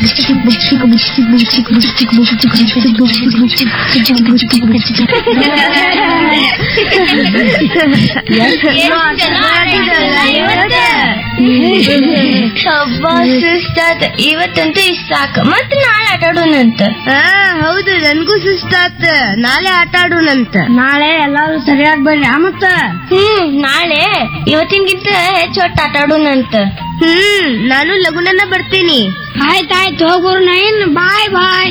ಹಬ್ಬ ಸುಸ್ತಾತ ಇವತ್ತಂತೂ ಇಷ್ಟ ಸಾಕು ಮತ್ ನಾಳೆ ಆಟಾಡೋಣಂತ ಹಾ ಹೌದು ನನ್ಗೂ ಸುಸ್ತಾತ್ ನಾಳೆ ಆಟ ಆಡೋಣಂತ ನಾಳೆ ಎಲ್ಲಾರು ಸರಿಯಾಗಿ ಬರ್ರಿ ಆ ಮತ್ತ ಹ್ಮ್ ನಾಳೆ ಇವತ್ತಿನಗಿಂತ ಹೆಚ್ಚು ಒಟ್ಟು ಆಟಾಡೋಣಂತ ಹ್ಮ್ ನಾನು ಲಗುನನ್ನ ಬರ್ತೀನಿ ಆಯ್ತಾಯ್ತು ಹೋಗೋರು ನೈನ್ ಬಾಯ್ ಬಾಯ್